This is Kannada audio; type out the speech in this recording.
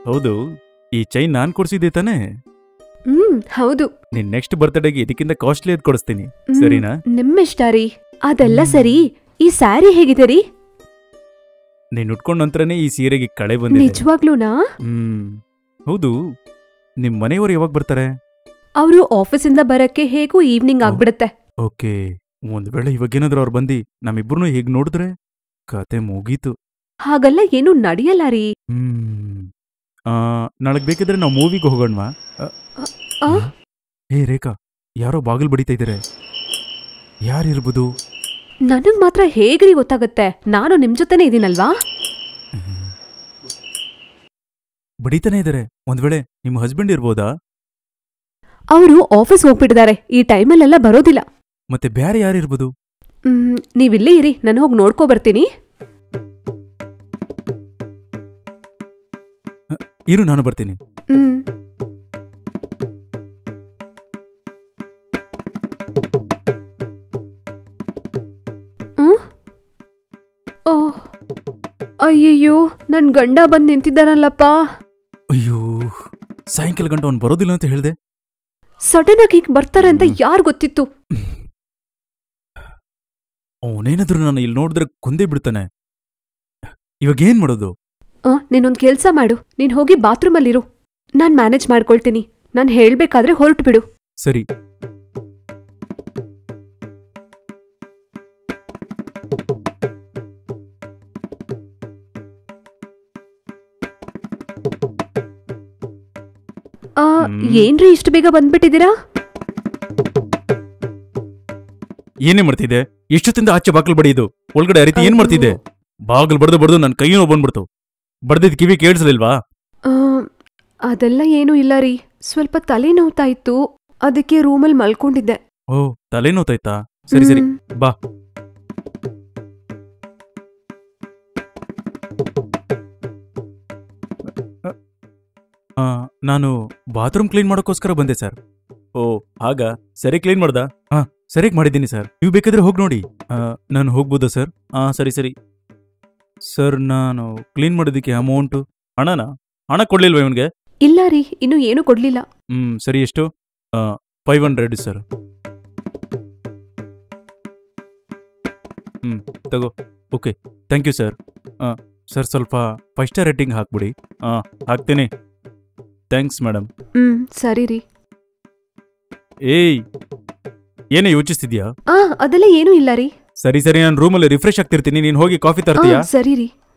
ಹೌದು ಈ ಚೈನ್ ನಾನ್ ಕೊಡ್ಸಿದ್ದೆ ತಾನೇ ಹ್ಮ್ ಹೌದು ನಿನ್ ನೆಕ್ಸ್ಟ್ ಬರ್ತ್ಡೇಗೆ ಇದಕ್ಕಿಂತ ಕಾಸ್ಟ್ಲಿ ಅದ್ ಕೊಡಿಸ್ತೀನಿ ಹ್ಮ್, ಸರಿನಾ ನಿಮ್ಮಿಷ್ಟ ರೀ ಅದೆಲ್ಲ ಸರಿ ಈ ಸ್ಯಾರಿ ಹೇಗಿದೆ ರೀ ನೀನ್ ಉಟ್ಕೊಂಡ ನಂತರನೇ ಈ ಸೀರೆಗೆ ಕಳೆ ಬಂದಿದೆ ನಿಜವಾಗ್ಲೂನಾ ಹ್ಮ್ ಹೌದು ನಿಮ್ ಮನೆಯವರು ಯಾವಾಗ ಬರ್ತಾರೆ ಅವರು ಆಫೀಸಿಂದ ಬರಕ್ಕೆ ಹೇಗೂ ಈವ್ನಿಂಗ್ ಆಗ್ಬಿಡುತ್ತೆ ಓಕೆ ಒಂದ್ ವೇಳೆ ಇವಾಗೇನಾದ್ರೂ ಅವ್ರು ಬಂದಿ ನಮ್ಮಿಬ್ರು ಹೀಗ್ ನೋಡಿದ್ರೆ ಕತೆ ಮುಗೀತು ಹಾಗೆಲ್ಲ ಏನು ನಡೆಯಲ್ಲ ರೀ ಹ್ಮ್ ಆ ನಾಳೆಗ್ ಬೇಕಿದ್ರೆ ನಾವು ಮೂವಿಗೆ ಹೋಗೋಣವಾ ಆ? ಹೇ ರೇಖಾ ಯಾರೋ ಬಾಗಿಲು ಬಡಿತಾ ಇದಾರೆ ಯಾರಿರ್ಬೋದು ನನಗ್ ಮಾತ್ರ ಹೇಗ್ರಿ ಗೊತ್ತಾಗುತ್ತೆ ನಾನು ನಿಮ್ ಜೊತೆನೇ ಇದೀನಲ್ವಾ ಬಡಿತಾನೆ ಇದಾರೆ ಒಂದ್ ವೇಳೆ ನಿಮ್ಮ ಹಸ್ಬೆಂಡ್ ಇರ್ಬೋದಾ ಅವರು ಆಫೀಸ್ ಹೋಗ್ಬಿಟ್ಟಿದ್ದಾರೆ ಈ ಟೈಮಲ್ಲೆಲ್ಲ ಬರೋದಿಲ್ಲ ಮತ್ತೆ ಬ್ಯಾರೆ ಯಾರಿರ್ಬೋದು ಹ್ಮ್ ನೀವಿಲ್ಲೇ ಇರಿ ನಾನು ಹೋಗಿ ನೋಡ್ಕೊ ಬರ್ತೀನಿ ಇರು ನಾನು ಬರ್ತೀನಿ ಹ್ಮ್ ಹ್ಮ್? ಓಹ್ ಅಯ್ಯಯ್ಯೋ ನನ್ ಗಂಡ ಬಂದ್ ನಿಂತಿದ್ದಾನಲ್ಲಪ್ಪ ಅಯ್ಯೋ ಸಾಯಂಕಾಲ ಗಂಟ ಅವ್ನು ಬರೋದಿಲ್ಲ ಅಂತ ಹೇಳ್ದೆ ಸಡನ್ ಆಗಿ ಹೀಗ್ ಬರ್ತಾರೆ ಅಂತ ಯಾರ್ ಗೊತ್ತಿತ್ತು ಅವನೇನಾದ್ರೂ ನಾನು ಇಲ್ಲಿ ನೋಡಿದ್ರೆ ಕೊಂದೇ ಬಿಡ್ತಾನೆ ಇವಾಗ ಏನ್ ಮಾಡೋದು ಆ ನೀನೊಂದ್ ಕೆಲ್ಸ ಮಾಡು ನೀನ್ ಹೋಗಿ ಬಾತ್ರೂಮಲ್ಲಿರು ನಾನ್ ಮ್ಯಾನೇಜ್ ಮಾಡ್ಕೊಳ್ತೀನಿ ನಾನ್ ಹೇಳ್ಬೇಕಾದ್ರೆ ಹೊರಟು ಬಿಡು ಸರಿ ಆ ಹ್ಮ್. ಏನ್ರಿ ಇಷ್ಟು ಬೇಗ ಬಂದ್ಬಿಟ್ಟಿದ್ದೀರಾ ಏನೇ ಮಾಡ್ತಿದ್ದೆ ಎಷ್ಟೊತ್ತಿಂದ ಆಚೆ ಬಾಗಿಲು ಬಡಿಯೋದು ಒಳಗಡೆ ಆ ರೀತಿ ಏನ್ ಮಾಡ್ತಿದ್ದೆ ಬಾಗಿಲು ಬಡ್ದು ಬಡ್ದು ನನ್ನ ಕೈ ನೋವು ಬಂದ್ಬಿಡ್ತು ಬಡ್ದಿದ್ ಕಿವಿ ಕೇಳಿಸ್ಲಿಲ್ವಾ ಆ, ಅದೆಲ್ಲ ಏನೂ ಇಲ್ಲ ರೀ ಸ್ವಲ್ಪ ತಲೆ ನೋವ್ತಾ ಇತ್ತು ಅದಕ್ಕೆ ರೂಮಲ್ಲಿ ಮಲ್ಕೊಂಡಿದ್ದೆ ಓ ತಲೆ ನೋತಾಯ್ತಾ ಸರಿ ಸರಿ ಹ್ಮ್. ಬಾ ಆ, ನಾನು ಬಾತ್ರೂಮ್ ಕ್ಲೀನ್ ಮಾಡೋಕ್ಕೋಸ್ಕರ ಬಂದೆ ಸರ್ ಓ ಆಗ ಸರಿ ಕ್ಲೀನ್ ಮಾಡ್ದ ಹಾ ಸರಿಗ್ ಮಾಡಿದ್ದೀನಿ ಸರ್ ನೀವು ಬೇಕಾದ್ರೆ ಹೋಗಿ ನೋಡಿ ಆ, ನಾನು ಹೋಗ್ಬೋದಾ ಸರ್ ಹಾ ಸರಿ ಸರಿ ಸರ್ ನಾನು ಕ್ಲೀನ್ ಮಾಡೋದಕ್ಕೆ ಅಮೌಂಟು ಹಣನಾ ಹಣ ಕೊಡ್ಲಿಲ್ವಾ ಇವನ್ಗೆ ಇಲ್ಲ ರೀ ಇನ್ನು ಏನು ಕೊಡ್ಲಿಲ್ಲ ಹ್ಮ್ ಸರಿ ಎಷ್ಟು ಫೈವ್ ಹಂಡ್ರೆಡ್ ಸರ್ ಹ್ಮ್ ತಗೋ okay thank you sir sir ಸ್ವಲ್ಪ ಫೈವ್ ಸ್ಟಾರ್ ರೇಟಿಂಗ್ ಹಾಕ್ಬಿಡಿ ಹಾಂ ಹಾಕ್ತೀನಿ ಥ್ಯಾಂಕ್ಸ್ ಮೇಡಮ್ ಹ್ಮ್ ಸರಿ ರೀ ಏಯ್ ಏನೇ ಯೋಚಿಸ್ತಿದ್ಯಾ ಆ ಅದೆಲ್ಲ ಏನೂ ಇಲ್ಲ ರೀ ಸರಿ ಸರಿ ನಾನು ರೂಮಲ್ಲಿ ರಿಫ್ರೆಶ್ ಆಗ್ತಿರ್ತೀನಿ ನೀನು ಹೋಗಿ ಕಾಫಿ ಆ, ತರ್ತೀಯಾ ಸರಿ ರೀ